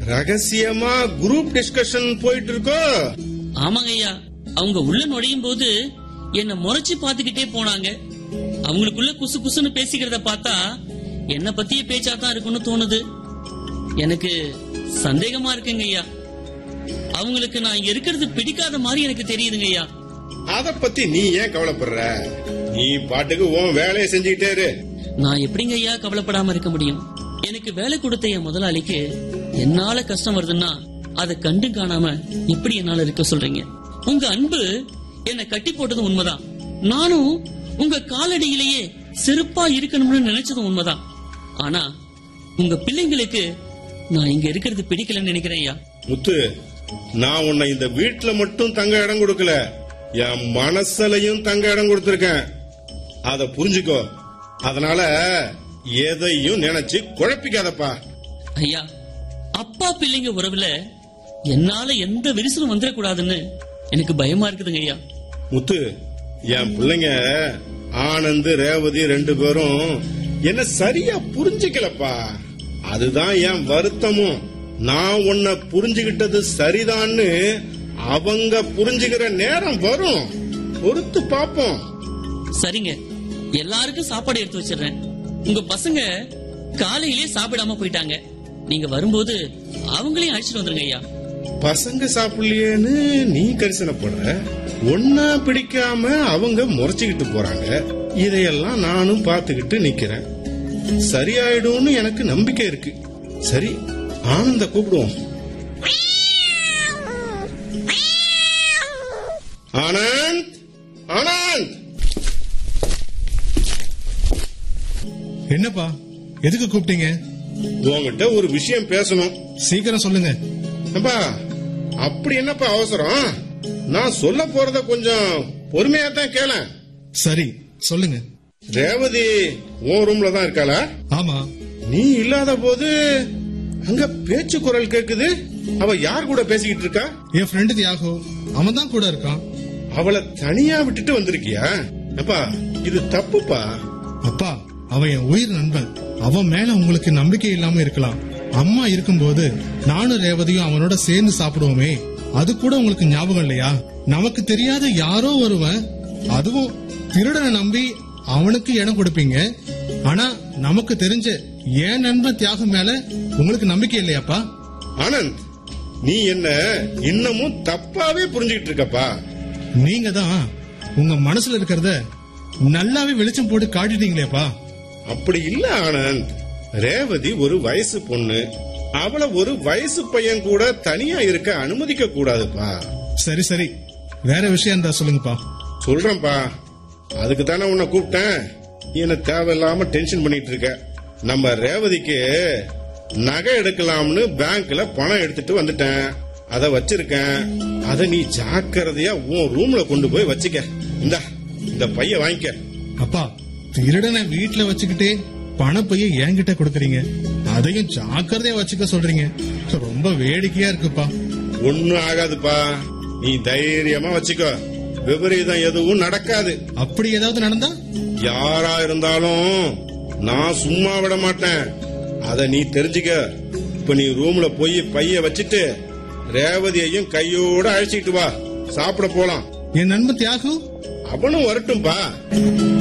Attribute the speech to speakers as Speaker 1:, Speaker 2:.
Speaker 1: ரகசியமா group discussion போயிட்டு இருக்கோ
Speaker 2: ஆமாங்க ஐயா அவங்க உள்ள நுழையும் போது என்ன முறைச்சு பாத்துக்கிட்டே போனாங்க அவங்களுக்குள்ள குசு குசுன்னு பேசிக்கிறத பார்த்தா என்ன பத்திய பேச்சா தான் இருக்கும்னு தோணுது எனக்கு சந்தேகமா இருக்குங்க ஐயா அவங்களுக்கு நான் இங்க இருக்கிறது பிடிக்காத மாதிரி எனக்கு தெரியுதுங்க ஐயா
Speaker 1: அத பத்தி நீ ஏன் கவலைப்படுற நீ பாட்டுக்கு உன் வேலையை செஞ்சுக்கிட்டே இரு
Speaker 2: நான் எப்படிங்க ஐயா கவலைப்படாம இருக்க முடியும் எனக்கு வேலை கொடுத்த என் முதலாளிக்கு என்னால கஷ்டம் வருதுன்னா அதை கண்டு காணாம எப்படி என்னால இருக்க சொல்றீங்க உங்க அன்பு என்னை கட்டி போட்டது உண்மைதான் நானும் உங்க காலடியிலேயே செருப்பா இருக்கணும்னு நினைச்சதும் உண்மைதான் ஆனா உங்க பிள்ளைங்களுக்கு நான் இங்க இருக்கிறது பிடிக்கலன்னு நினைக்கிறேன் ஐயா
Speaker 1: முத்து நான் உன்னை இந்த வீட்டுல மட்டும் தங்க இடம் கொடுக்கல என் மனசுலயும் தங்க இடம் கொடுத்திருக்கேன் அத புரிஞ்சுக்கோ அதனால எதையும் நினைச்சு குழப்பிக்காதப்பா
Speaker 2: ஐயா அப்பா பிள்ளைங்க உறவுல என்னால எந்த விரிசலும் வந்துடக்கூடாதுன்னு எனக்கு பயமா இருக்குதுங்க ஐயா
Speaker 1: முத்து என் பிள்ளைங்க ஆனந்த் ரேவதி ரெண்டு பேரும் என்ன சரியா புரிஞ்சுக்கலப்பா அதுதான் என் வருத்தமும் நான் உன்னை புரிஞ்சுகிட்டது சரிதான்னு அவங்க புரிஞ்சுக்கிற நேரம் வரும் பொறுத்து பாப்போம்
Speaker 2: சரிங்க எல்லாருக்கும் சாப்பாடு எடுத்து வச்சிடுறேன் உங்க பசங்க காலையிலேயே சாப்பிடாம போயிட்டாங்க நீங்க வரும்போது அவங்களையும் அழைச்சிட்டு வந்துருங்க ஐயா
Speaker 1: பசங்க சாப்பிடலையேன்னு நீ கரிசனப்படுற ஒன்னா பிடிக்காம அவங்க முறைச்சுக்கிட்டு போறாங்க இதையெல்லாம் நானும் பார்த்துக்கிட்டு நிக்கிறேன் சரியாயிடும்னு எனக்கு நம்பிக்கை இருக்கு சரி ஆனந்த கூப்பிடுவோம் ஆனந்த் ஆனந்த்
Speaker 3: என்னப்பா எதுக்கு கூப்பிட்டீங்க
Speaker 1: உங்ககிட்ட ஒரு விஷயம் பேசணும்
Speaker 3: சீக்கிரம் சொல்லுங்க
Speaker 1: அப்பா அப்படி என்னப்பா அவசரம் நான் சொல்ல போறத கொஞ்சம் பொறுமையா தான் கேள
Speaker 3: சரி சொல்லுங்க
Speaker 1: ரேவதி உன் ரூம்ல தான் இருக்காளா
Speaker 3: ஆமா
Speaker 1: நீ இல்லாத போது அங்க பேச்சு குரல் கேக்குது அவ யார் கூட பேசிக்கிட்டு இருக்கா
Speaker 3: என் ஃப்ரெண்டு தியாகு அவன் தான் கூட இருக்கான்
Speaker 1: அவளை தனியா விட்டுட்டு வந்திருக்கியா அப்பா இது தப்புப்பா
Speaker 3: அப்பா அவன் என் உயிர் நண்பன் அவன் மேல உங்களுக்கு நம்பிக்கை இல்லாம இருக்கலாம் அம்மா இருக்கும்போது நானும் ரேவதியும் அவனோட சேர்ந்து சாப்பிடுவோமே அது கூட உங்களுக்கு ஞாபகம் இல்லையா நமக்கு தெரியாத யாரோ ஒருவன் அதுவும் திருடனை நம்பி அவனுக்கு இடம் கொடுப்பீங்க ஆனா நமக்கு தெரிஞ்ச என் நண்பன் தியாகம் மேல உங்களுக்கு நம்பிக்கை இல்லையாப்பா
Speaker 1: ஆனந்த் நீ என்ன இன்னமும் தப்பாவே புரிஞ்சுக்கிட்டு இருக்கப்பா
Speaker 3: நீங்க தான் உங்க மனசுல இருக்கிறத நல்லாவே வெளிச்சம் போட்டு காட்டிட்டீங்களேப்பா
Speaker 1: அப்படி இல்ல ஆனந்த் ரேவதி ஒரு வயசு பொண்ணு அவளை ஒரு வயசு பையன் கூட தனியா இருக்க அனுமதிக்க கூடாதுப்பா
Speaker 3: சரி சரி வேற விஷயம் இருந்தா சொல்லுங்கப்பா
Speaker 1: சொல்றேன்ப்பா அதுக்கு தானே உன்னை கூப்பிட்டேன் நீ என்ன தேவையில்லாம டென்ஷன் பண்ணிட்டு இருக்க நம்ம ரேவதிக்கு நகை எடுக்கலாம்னு பேங்க்ல பணம் எடுத்துட்டு வந்துட்டேன் அத வச்சிருக்கேன் அத நீ ஜாக்கிரதையா உன் ரூம்ல கொண்டு போய் வச்சுக்க இந்தா இந்த பைய வாங்கிக்க
Speaker 3: அப்பா திருடனை வீட்டுல வச்சுக்கிட்டே பணப்பைய என்கிட்ட கொடுக்கறீங்க அதையும் ஜாக்கிரதையா வச்சுக்க சொல்றீங்க ரொம்ப வேடிக்கையா இருக்குப்பா
Speaker 1: ஒண்ணும் ஆகாதுப்பா நீ தைரியமா வச்சுக்கோ விபரீதம் எதுவும் நடக்காது
Speaker 3: அப்படி ஏதாவது நடந்தா
Speaker 1: யாரா இருந்தாலும் நான் சும்மா விட மாட்டேன் அத நீ தெரிஞ்சுக்க இப்ப நீ ரூம்ல போய் பைய வச்சுட்டு ரேவதியையும் கையோட அழைச்சிட்டு வா சாப்பிட போலாம்
Speaker 3: என் நண்பன் தியாகு
Speaker 1: அவனும் வரட்டும்பா